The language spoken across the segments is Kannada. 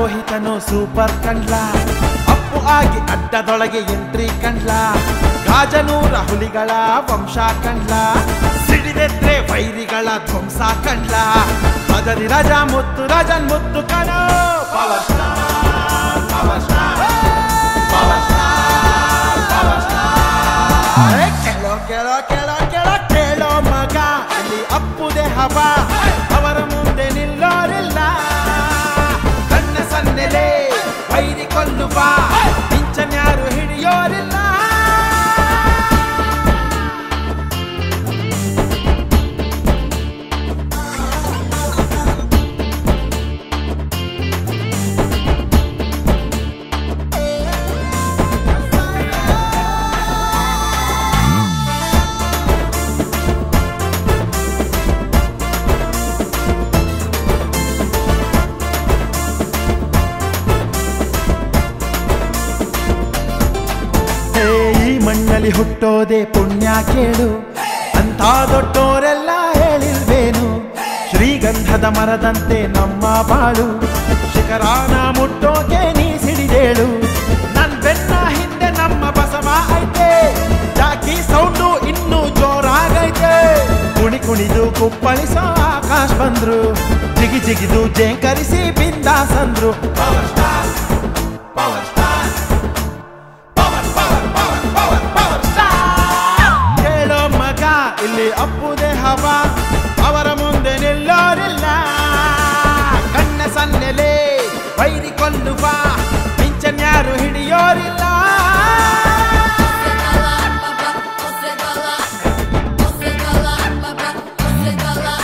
ಲೋಹಿತನು ಸೂಪರ್ ಕಂಡ್ಲ ಅಪ್ಪು ಆಗಿ ಅಡ್ಡದೊಳಗೆ ಎಂಟ್ರಿ ಕಂಡ್ಲ ಗಾಜನೂರ ಹುಲಿಗಳ ವಂಶ ಕಂಡ್ಲ ಸಿಡಿದೆದ್ರೆ ವೈರಿಗಳ ಧ್ವಂಸ ಕಂಡ್ಲ ಮದರಿ ರಾಜ ಮುತ್ತು ರಾಜನ್ ಮುತ್ತು ಕಣೋ power star power star power star power star ಕೇಳೋ ಕೇಳೋ ಕೇಳೋ ಕೇಳೋ ಕೇಳೋ ಮಗ ಇಲ್ಲಿ ಅಪ್ಪುದೆ ಹವ ಅವರ ಮುಂದೆ ನಿಲ್ಲೋರಿಲ್ಲ ಕಣ್ಣ ಸನ್ನೆಲೆ ವೈರಿ ಕೊಲ್ಲುವ ಪಿಂಚನ್ಯಾರು ಹಿಡಿಯೋರಿಲ್ಲ ಹೇ, ಈ ಮಣ್ಣಲ್ಲಿ ಹುಟ್ಟೋದೆ ಪುಣ್ಯ ಕೇಳು ಅಂತ ದೊಡ್ಡೋರೆಲ್ಲ ಹೇಳಿಲ್ವೇನು ಶ್ರೀಗಂಧದ ಮರದಂತೆ ನಮ್ಮ ಬಾಳು ಶಿಖರಾನ ಮುಟ್ಟೋಕೆ ನೀ ಸಿಡಿದೇಳು ನನ್ ಬೆನ್ನ ಹಿಂದೆ ನಮ್ಮ ಬಸವ ಐತೆ ಜಾಕಿ ಸೌಂಡು ಇನ್ನೂ ಜೋರಾಗೈತೆ ಕುಣಿ ಕುಣಿದು ಕುಪ್ಪಳಿಸೋ ಆಕಾಶ ಬಂದ್ರು ಜಿಗಿ ಜಿಗಿದು ಜೇಂಕರಿಸಿ ಬಿಂದಾಸಂದ್ರು power star power star power power power power power star ಕೇಳೋ ಮಗ ಇಲ್ಲಿ ಅಪ್ಪುದೆ ಹವ ಅವರ ಮುಂದೆ ನಿಲ್ಲೋರಿಲ್ಲ ಕಣ್ಣ ಸನ್ನೆಲೆ ವೈರಿ ಕೊಲ್ಲುವ ಪಿಂಚನ್ಯಾರು ಹಿಡಿಯೋರಿಲ್ಲ Você tá lá, você tá lá, você tá lá.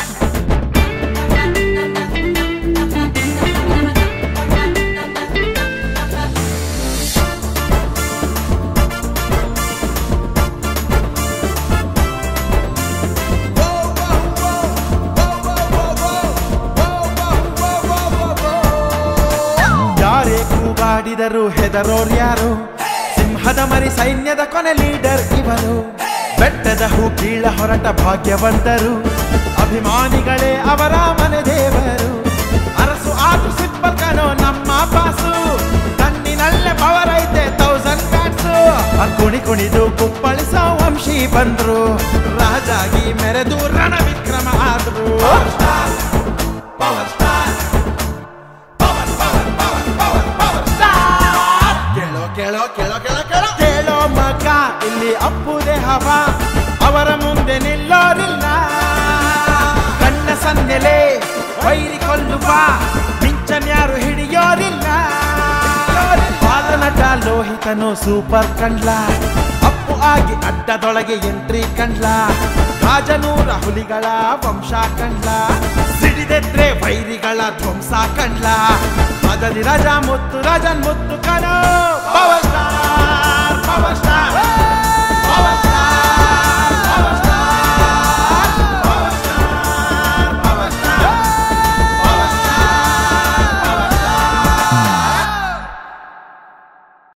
ಯಾರೇ ಕೂಗಾಡಿದರು ಹೆದರೋರ್ ಯಾರು ಸಿಂಹದ ಮರಿ ಸೈನ್ಯದ ಕೊನೆ ಲೀಡರ್ ಇವರು ಬೆಟ್ಟದ ಹೂ ಕೀಳ ಹೊರಟ ಭಾಗ್ಯವಂತರು ಅಭಿಮಾನಿಗಳೇ ಅವರ ಮನೆ ದೇವರು ಅರಸು ಆಟು ಸಿಂಪಲ್ ಕನೋ ನಮ್ಮ ಬಾಸು ಕಣ್ಣಿನಲ್ಲೇ ಪವರ್ ಐತೆ ತೌಸಂಡ್ ಬ್ಯಾಟ್ಸು ಕುಣಿ ಕುಣಿದು ಕುಪ್ಪಳಿಸೋ ವಂಶಿ ಬಂದ್ರು ರಾಜಾಗಿ ಮೆರೆದು ರಣ ವಿಕ್ರಮ ಆದ್ರು power star power power power power power star ಕೇಳೋ ಕೇಳೋ ಕೇಳೋ ಕೇಳೋ ಕೇಳೋ ಕೇಳೋ ಮಗ ಇಲ್ಲಿ ಅಪ್ಪುದೆ ಹವ ಅವರ ಮುಂದೆ ನಿಲ್ಲೋರಿಲ್ಲ ಕಣ್ಣ ಸನ್ನೆಲೆ ವೈರಿ ಕೊಲ್ಲುವ ಮಿಂಚನ್ಯಾರು ಹಿಡಿಯೋರಿಲ್ಲ ನಟ ಲೋಹಿತನು ಸೂಪರ್ ಕಂಡ್ಲ ಅಪ್ಪು ಆಗಿ ಅಡ್ಡದೊಳಗೆ ಎಂಟ್ರಿ ಕಂಡ್ಲ ರಾಜನೂರ ಹುಲಿಗಳ ವಂಶ ಕಂಡ್ಲ ಸಿಡಿದೆದ್ರೆ ವೈರಿಗಳ ಧ್ವಂಸ ಕಂಡ್ಲ ಮದರಿ ರಾಜ ಮುತ್ತು ರಾಜನ್ ಮುತ್ತು ಕಣೋ ಪವರ್ ಸ್ಟಾರ್